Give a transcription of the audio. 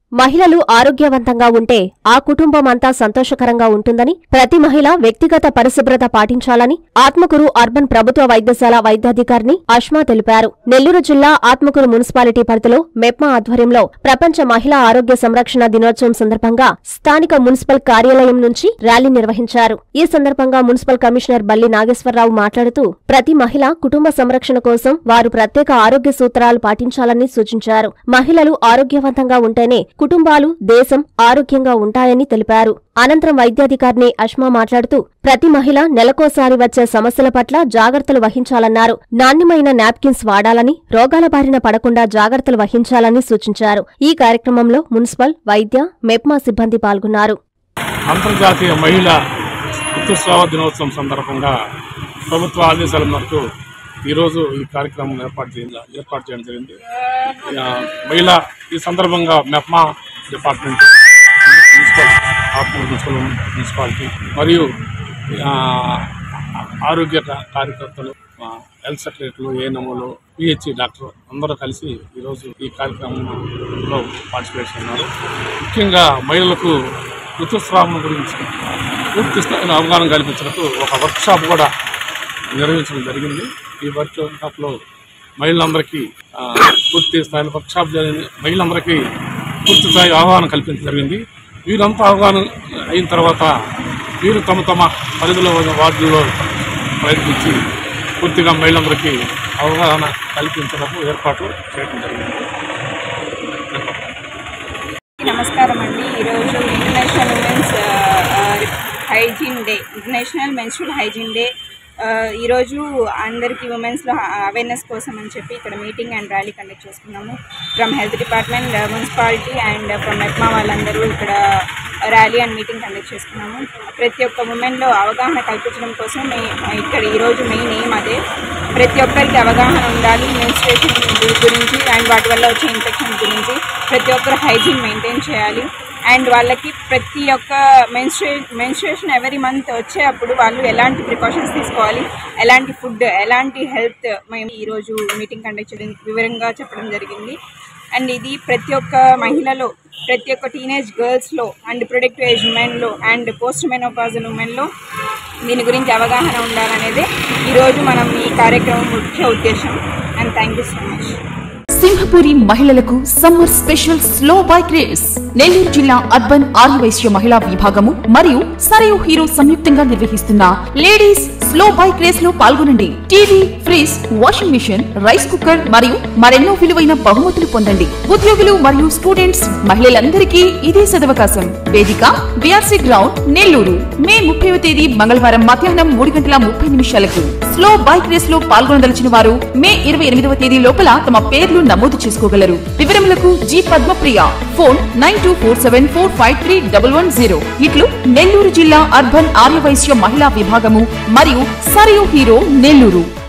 మహిళలు ఆరోగ్యవంతంగా ఉంటే ఆ కుటుంబం అంతా సంతోషకరంగా ఉంటుందని ప్రతి మహిళ వ్యక్తిగత పరిశుభ్రత పాటించాలని ఆత్మకూరు అర్బన్ ప్రభుత్వ వైద్యశాల వైద్యాధికారిని అష్మా తెలిపారు నెల్లూరు జిల్లా ఆత్మకూరు మున్సిపాలిటీ పరిధిలో మెప్మా ఆధ్వర్యంలో ప్రపంచ మహిళా ఆరోగ్య సంరక్షణ దినోత్సవం సందర్భంగా స్థానిక మున్సిపల్ కార్యాలయం నుంచి ర్యాలీ నిర్వహించారు ఈ సందర్భంగా మున్సిపల్ కమిషనర్ బల్లి నాగేశ్వరరావు మాట్లాడుతూ ప్రతి మహిళ కుటుంబ సంరక్షణ కోసం వారు ప్రత్యేక ఆరోగ్య సూత్రాలు పాటించాలని సూచించారు మహిళలు ఆరోగ్యవంతంగా ఉంటేనే కుటుంబాలు దేశం ఆరోగ్యంగా ఉంటాయని తెలిపారు అనంతరం వైద్యాధికారిని అష్మా మాట్లాడుతూ ప్రతి మహిళ నెలకోసారి వచ్చే సమస్యల పట్ల జాగ్రత్తలు వహించాలన్నారు నాణ్యమైన నాప్కిన్స్ వాడాలని రోగాల బారిన పడకుండా జాగ్రత్తలు వహించాలని సూచించారు ఈ కార్యక్రమంలో మున్సిపల్ వైద్య మెప్మా సిబ్బంది పాల్గొన్నారు అంతర్జాతీయ మహిళా ఋతుస్రావ దినోత్సవం సందర్భంగా ప్రభుత్వ ఆదేశాల మేరకు ఈరోజు ఈ కార్యక్రమం ఏర్పాటు చేయ ఏర్పాటు చేయడం జరిగింది ఆ, మహిళా ఈ సందర్భంగా MEPMA department municipal Atmuru municipal municipality మరియు ఆ, ఆరోగ్య కా- కార్యకర్తలు ఆ, హెల్త్ సెక్రటరీలు ఏఎన్ఎంలు పిహెచ్సి డాక్టర్ అందరూ కలిసి ఈరోజు ఈ కార్యక్రమంలో పార్టిసిపేట్ ఉన్నారు ముఖ్యంగా మహిళలకు ఋతుస్రావం గురించి పూర్తి స్థాయిలో అవగాహన కల్పించినట్టు ఒక వర్క్షాప్ కూడా నిర్వహించడం జరిగింది ఈ వర్క్షాప్లో మహిళలందరికీ ఆ, పూర్తి స్థాయిలో వర్క్షాప్ జరిగింది మహిళలందరికీ పూర్తి స్థాయి అవగాహన కల్పించడం జరిగింది వీరంతా అవగాహన అయిన తర్వాత వీరు తమ తమ పరిధిలో ఉన్న వార్డుల్లో ప్రయత్నించి పూర్తిగా మహిళలందరికీ అవగాహన కల్పించడానికి ఏర్పాట్లు చేయడం జరిగింది నమస్కారం అండి ఈరోజు international women's hygiene day international menstrual hygiene day ఈరోజు అందరికీ ఉమెన్స్లో అవేర్నెస్ కోసం అని చెప్పి ఇక్కడ మీటింగ్ అండ్ ర్యాలీ కండక్ట్ చేసుకున్నాము from health department municipality and from MEPMA వాళ్ళందరూ ఇక్కడ ర్యాలీ అండ్ మీటింగ్ కండక్ట్ చేసుకున్నాము ప్రతి ఒక్క ఉమెన్లో అవగాహన కల్పించడం కోసం మే- ఇక్కడ ఈరోజు మెయిన్ ఎయిమ్ అదే ప్రతి ఒక్కరికి అవగాహన ఉండాలి మెన్స్ట్రేషన్ గురించి అండ్ వాటి వల్ల వచ్చే ఇన్ఫెక్షన్ గురించి ప్రతి ఒక్కరు హైజీన్ మెయింటైన్ చేయాలి అండ్ వాళ్ళకి ప్రతి ఒక్క మెన్స్ట్రే మెన్స్ట్రేషన్ ఎవరీ మంత్ వచ్చే అప్పుడు వాళ్ళు ఎలాంటి ప్రికాషన్స్ తీసుకోవాలి ఎలాంటి ఫుడ్ ఎలాంటి హెల్త్ మేము ఈరోజు మీటింగ్ కండక్ట్ చేయడం వివరంగా చెప్పడం జరిగింది అండ్ ఇది ప్రతి ఒక్క మహిళలో ప్రతి ఒక్క టీనేజ్ గర్ల్స్లో అండ్ ప్రొడక్టివ్ ఏజ్ ఉమెన్లో అండ్ పోస్ట్ మెనోపాజల్ ఉమెన్లో దీని గురించి అవగాహన ఉండాలనేదే ఈరోజు మనం ఈ కార్యక్రమం ముఖ్య ఉద్దేశం and thank you so much Simhapuri మహిళలకు summer special slow bike race Nellore జిల్లా అర్బన్ ఆర్యవైశ్య మహిళా విభాగము మరియు సరయు హీరో సంయుక్తంగా నిర్వహిస్తున్న లేడీస్ స్లో బైక్ రేస్ లో పాల్గొనండి TV fridge washing machine rice cooker మరియు మరెన్నో విలువైన బహుమతులు పొందండి ఉద్యోగులు మరియు స్టూడెంట్స్ మహిళలందరికీ ఇదే సదవకాశం వేదిక బిఆర్సీ గ్రౌండ్ నెల్లూరు మే ముప్పైవ తేదీ మంగళవారం మధ్యాహ్నం మూడు గంటల ముప్పై నిమిషాలకు స్లో బైక్ రేస్ లో పాల్గొనదలిచిన వారు మే ఇరవై ఎనిమిదవ తేదీ లోపల తమ పేర్లు నమోదు చేసుకోగలరు వివరములకు G Padmapriya phone nine two four seven four five three double one zero ఇట్లు నెల్లూరు జిల్లా అర్బన్ ఆర్యవైశ్య మహిళా విభాగము మరియు సరియు హీరో నెల్లూరు